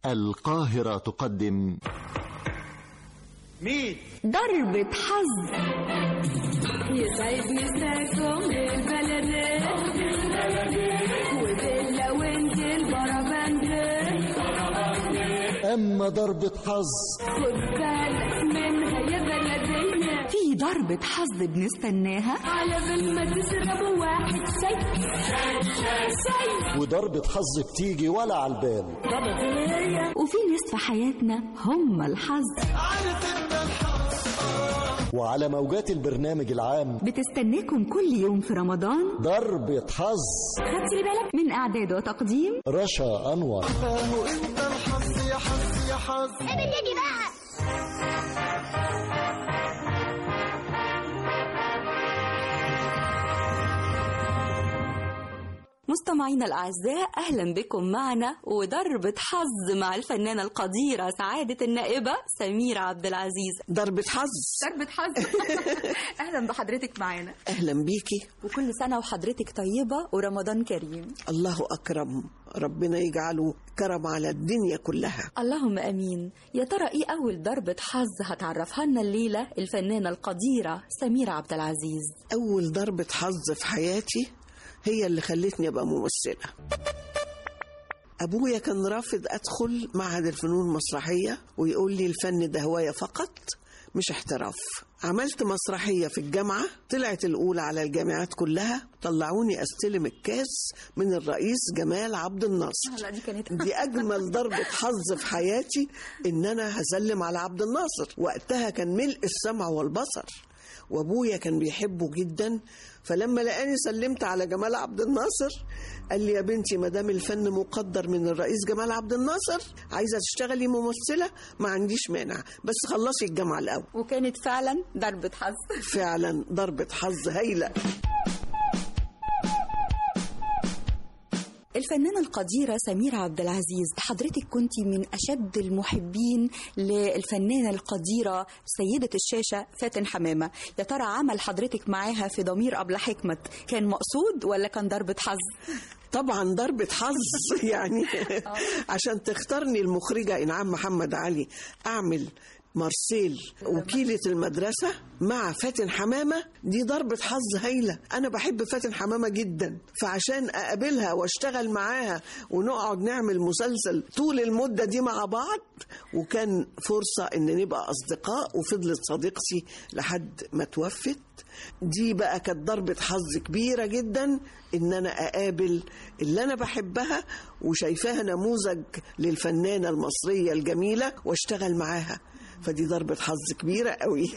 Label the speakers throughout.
Speaker 1: القاهرة تقدم
Speaker 2: مين؟
Speaker 3: ضربة حظ
Speaker 4: يسعد مساكم البلد وبيلا وانت البربند
Speaker 1: أما ضربة حظ
Speaker 4: خد بالك منها يا بلدية
Speaker 3: في ضربة حظ بنستناها
Speaker 4: على بال ما تشربوا واحد شاي شاي
Speaker 1: وضربة حظ بتيجي ولا على البال
Speaker 3: وفي ناس في حياتنا هم الحظ
Speaker 1: وعلى موجات البرنامج العام
Speaker 3: بتستناكم كل يوم في رمضان
Speaker 1: ضربة حظ
Speaker 3: خدتي بالك من إعداد وتقديم
Speaker 1: رشا أنور
Speaker 3: مستمعينا الأعزاء أهلا بكم معنا وضربة حظ مع الفنانة القديرة سعادة النائبة سميرة عبد العزيز
Speaker 5: ضربة حظ
Speaker 3: ضربة حظ أهلا بحضرتك معانا
Speaker 5: أهلا بيكي
Speaker 3: وكل سنة وحضرتك طيبة ورمضان كريم
Speaker 5: الله أكرم ربنا يجعله كرم على الدنيا كلها
Speaker 3: اللهم امين يا ترى ايه اول ضربه حظ هتعرفها لنا الليله الفنانه القديره سميره عبد العزيز
Speaker 5: أول ضربة حظ في حياتي هي اللي خلتني أبقى ممثلة أبويا كان رافض أدخل معهد الفنون المسرحية ويقول لي الفن ده هواية فقط مش احتراف عملت مسرحية في الجامعة طلعت الأولى على الجامعات كلها طلعوني أستلم الكاس من الرئيس جمال عبد الناصر
Speaker 3: لا دي كانت
Speaker 5: دي اجمل ضربه حظ في حياتي ان انا هسلم على عبد الناصر وقتها كان ملء السمع والبصر وابويا كان بيحبه جدا فلما لقاني سلمت على جمال عبد الناصر قال لي يا بنتي ما دام الفن مقدر من الرئيس جمال عبد الناصر عايزه تشتغلي ممثله ما عنديش مانع بس خلصي الجامعه الاول
Speaker 3: وكانت فعلا ضربه حظ
Speaker 5: فعلا ضربه حظ هايله
Speaker 3: الفنانة القديرة سميرة عبد العزيز حضرتك كنت من أشد المحبين للفنانة القديرة سيدة الشاشة فاتن حمامة يا ترى عمل حضرتك معاها في ضمير أبلة حكمت كان مقصود ولا كان ضربة حظ؟
Speaker 5: طبعا ضربة حظ يعني عشان تختارني المخرجة إنعام محمد علي أعمل مارسيل وكيلة المدرسة مع فاتن حمامة دي ضربة حظ هايلة أنا بحب فاتن حمامة جدا فعشان أقابلها واشتغل معاها ونقعد نعمل مسلسل طول المدة دي مع بعض وكان فرصة إن نبقى أصدقاء وفضلت صديقتي لحد ما توفت دي بقى كانت ضربة حظ كبيرة جدا إن أنا أقابل اللي أنا بحبها وشايفاها نموذج للفنانة المصرية الجميلة واشتغل معاها فدي ضربة حظ كبيرة قوي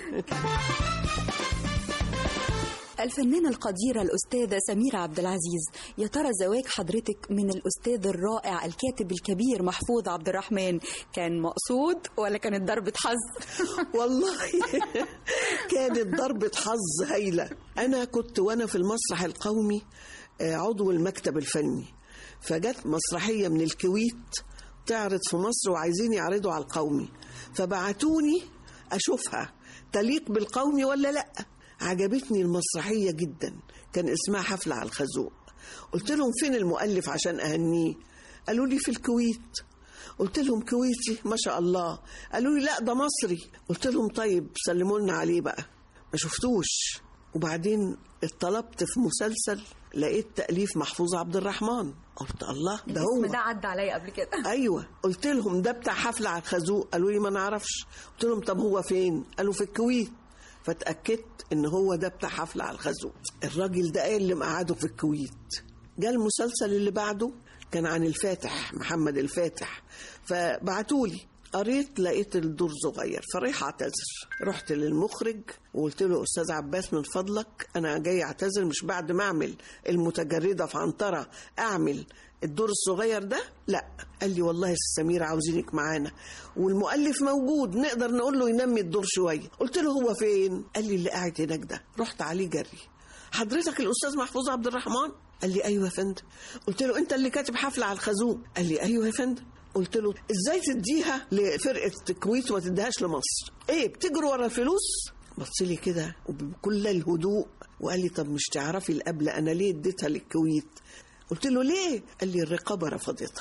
Speaker 3: الفنانة القديرة الأستاذة سميرة عبد العزيز يا ترى زواج حضرتك من الأستاذ الرائع الكاتب الكبير محفوظ عبد الرحمن كان مقصود ولا كانت ضربة حظ؟
Speaker 5: والله كانت ضربة حظ هايلة أنا كنت وأنا في المسرح القومي آه، عضو المكتب الفني فجت مسرحية من الكويت تعرض في مصر وعايزين يعرضوا على القومي فبعتوني أشوفها تليق بالقومي ولا لأ عجبتني المسرحية جدا كان اسمها حفلة على الخازوق قلت لهم فين المؤلف عشان أهنيه قالوا لي في الكويت قلت لهم كويتي ما شاء الله قالوا لي لا ده مصري قلت لهم طيب سلموا لنا عليه بقى ما شفتوش وبعدين اطلبت في مسلسل لقيت تأليف محفوظ عبد الرحمن قلت الله ده هو
Speaker 3: ده عدى عليا قبل كده
Speaker 5: ايوه قلت لهم ده بتاع حفله على الخازوق قالوا لي ما نعرفش قلت لهم طب هو فين قالوا في الكويت فاتاكدت ان هو ده بتاع حفله على الخازوق الراجل ده قال اللي مقعده في الكويت جاء المسلسل اللي بعده كان عن الفاتح محمد الفاتح فبعتولي قريت لقيت الدور صغير فريح اعتذر رحت للمخرج وقلت له استاذ عباس من فضلك انا جاي اعتذر مش بعد ما اعمل المتجرده في عنتره اعمل الدور الصغير ده لا قال لي والله يا ست سميرة عاوزينك معانا والمؤلف موجود نقدر نقول له ينمي الدور شويه قلت له هو فين قال لي اللي قاعد هناك ده رحت عليه جري حضرتك الاستاذ محفوظ عبد الرحمن قال لي ايوه يا فندم قلت له انت اللي كاتب حفله على الخازوق قال لي ايوه يا فندم قلت له ازاي تديها لفرقه الكويت وما تديهاش لمصر ايه بتجروا ورا الفلوس بص لي كده وبكل الهدوء وقال لي طب مش تعرفي القبل انا ليه اديتها للكويت قلت له ليه قال لي الرقابه رفضتها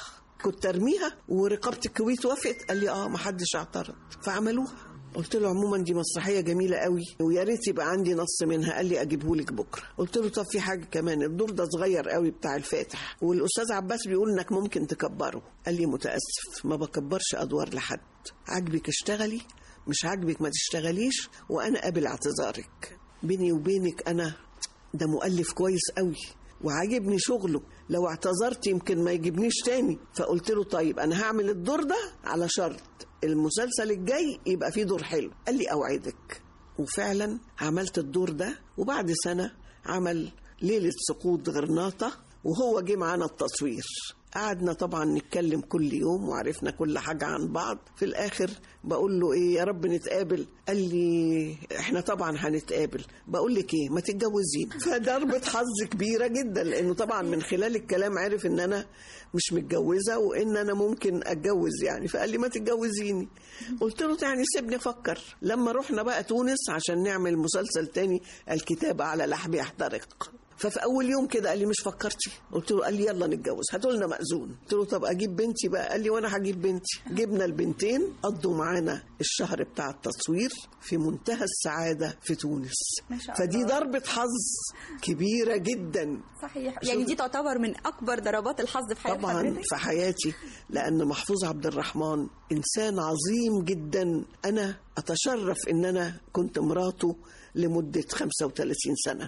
Speaker 5: كنت ارميها ورقابه الكويت وافقت قال لي اه ما حدش اعترض فعملوها قلت له عموما دي مسرحيه جميله قوي ويا ريت يبقى عندي نص منها قال لي اجيبه لك بكره قلت له طب في حاجه كمان الدور ده صغير قوي بتاع الفاتح والاستاذ عباس بيقول انك ممكن تكبره قال لي متاسف ما بكبرش ادوار لحد عاجبك اشتغلي مش عاجبك ما تشتغليش وانا قابل اعتذارك بيني وبينك انا ده مؤلف كويس قوي وعاجبني شغله لو اعتذرت يمكن ما يجيبنيش تاني فقلت له طيب انا هعمل الدور ده على شرط المسلسل الجاي يبقى فيه دور حلو قال لي اوعدك وفعلا عملت الدور ده وبعد سنة عمل ليلة سقوط غرناطة وهو جه معانا التصوير قعدنا طبعا نتكلم كل يوم وعرفنا كل حاجة عن بعض في الآخر بقول له إيه يا رب نتقابل قال لي إحنا طبعا هنتقابل بقول لك إيه ما تتجوزين فضربة حظ كبيرة جدا لأنه طبعا من خلال الكلام عرف إن أنا مش متجوزة وإن أنا ممكن أتجوز يعني فقال لي ما تتجوزيني قلت له يعني سيبني أفكر لما رحنا بقى تونس عشان نعمل مسلسل تاني الكتابة على لحم يحترق ففي اول يوم كده قال لي مش فكرتي قلت له قال لي يلا نتجوز هاتوا لنا مأذون قلت له طب اجيب بنتي بقى قال لي وانا هجيب بنتي جبنا البنتين قضوا معانا الشهر بتاع التصوير في منتهى السعاده في تونس
Speaker 3: ما شاء
Speaker 5: فدي
Speaker 3: الله.
Speaker 5: ضربه حظ كبيره جدا
Speaker 3: صحيح يعني دي تعتبر من اكبر ضربات الحظ في حياه
Speaker 5: طبعا
Speaker 3: حضرتك
Speaker 5: في حياتي لان محفوظ عبد الرحمن انسان عظيم جدا انا اتشرف ان انا كنت مراته لمده 35 سنه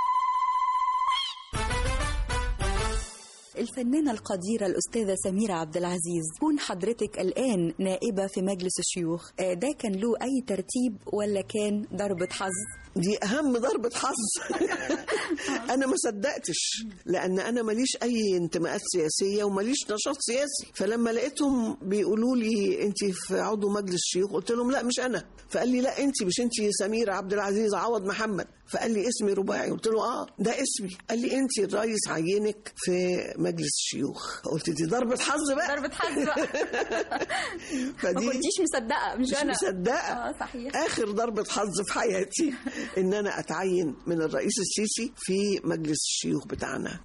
Speaker 3: الفنانة القديرة الأستاذة سميرة عبد العزيز كون حضرتك الآن نائبة في مجلس الشيوخ آه، ده كان له أي ترتيب ولا كان ضربة حظ؟
Speaker 5: دي اهم ضربه حظ انا ما صدقتش لان انا ماليش اي انتماءات سياسيه وماليش نشاط سياسي فلما لقيتهم بيقولوا لي انت في عضو مجلس الشيوخ قلت لهم لا مش انا فقال لي لا انت مش انت سميره عبد العزيز عوض محمد فقال لي اسمي رباعي قلت له اه ده اسمي قال لي انت الرئيس عينك في مجلس الشيوخ قلت دي ضربه حظ بقى
Speaker 3: ضربة حظ بقى ما
Speaker 5: فدي
Speaker 3: كنتيش مصدقة مش,
Speaker 5: مش
Speaker 3: أنا
Speaker 5: مصدقه
Speaker 3: اه صحيح
Speaker 5: اخر ضربه حظ في حياتي ان انا اتعين من الرئيس السيسي في مجلس الشيوخ بتاعنا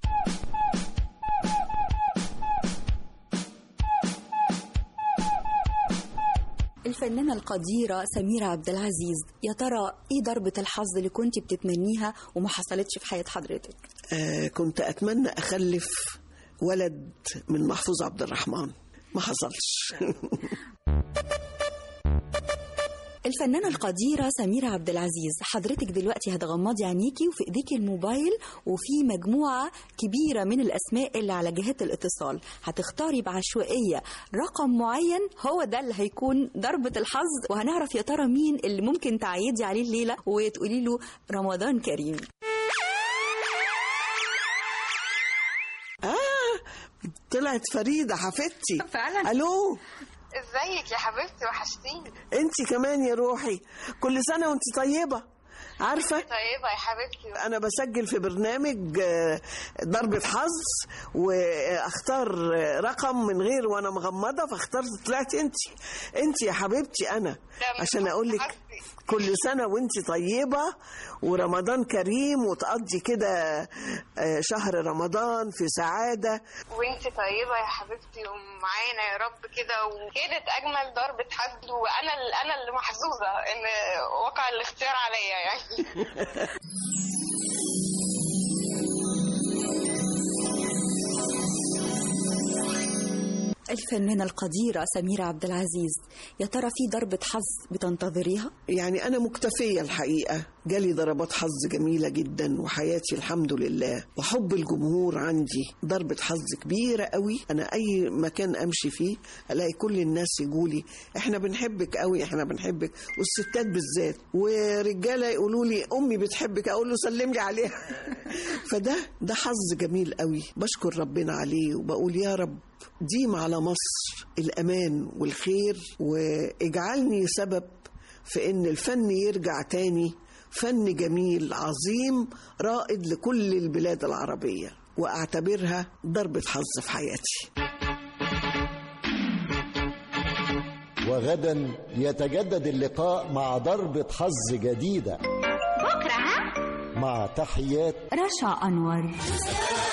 Speaker 3: الفنانة القديرة سميرة عبد العزيز يا ترى ايه ضربة الحظ اللي كنت بتتمنيها وما حصلتش في حياة حضرتك؟
Speaker 5: آه كنت اتمنى اخلف ولد من محفوظ عبد الرحمن ما حصلش
Speaker 3: الفنانة القديرة سميرة عبد العزيز حضرتك دلوقتي هتغمضي عينيكي وفي ايديكي الموبايل وفي مجموعة كبيرة من الأسماء اللي على جهات الاتصال هتختاري بعشوائية رقم معين هو ده اللي هيكون ضربة الحظ وهنعرف يا ترى مين اللي ممكن تعيدي عليه الليلة وتقولي له رمضان كريم
Speaker 5: اه طلعت فريده حفيدتي
Speaker 3: فعلا؟
Speaker 5: الو
Speaker 2: ازيك يا حبيبتي وحشتيني
Speaker 5: انت كمان يا روحي كل سنه وانت طيبه عارفه
Speaker 2: طيبة يا حبيبتي
Speaker 5: انا بسجل في برنامج آه، ضربة حظ واختار آه، رقم من غير وانا مغمضة فاخترت طلعت انت انت يا حبيبتي انا
Speaker 2: من
Speaker 5: عشان اقول لك
Speaker 2: حظي.
Speaker 5: كل سنة وانت طيبة ورمضان كريم وتقضي كده آه، شهر رمضان في سعادة
Speaker 2: وانت طيبة يا حبيبتي ومعانا يا رب كده وكانت اجمل ضربة حظ وانا ال- انا اللي محظوظة ان وقع الاختيار عليا يعني
Speaker 3: الفنانة القديرة سميرة عبد العزيز يا ترى في ضربة حظ بتنتظريها؟
Speaker 5: يعني أنا مكتفية الحقيقة جالي ضربات حظ جميلة جدا وحياتي الحمد لله وحب الجمهور عندي ضربة حظ كبيرة قوي أنا أي مكان أمشي فيه ألاقي كل الناس يقولي إحنا بنحبك قوي إحنا بنحبك والستات بالذات ورجالة يقولوا لي أمي بتحبك أقول له سلم لي عليها فده ده حظ جميل قوي بشكر ربنا عليه وبقول يا رب ديم على مصر الأمان والخير واجعلني سبب في ان الفن يرجع تاني فن جميل عظيم رائد لكل البلاد العربية واعتبرها ضربة حظ في حياتي
Speaker 1: وغدا يتجدد اللقاء مع ضربة حظ جديدة
Speaker 4: بكرة ها
Speaker 1: مع تحيات
Speaker 4: رشا أنور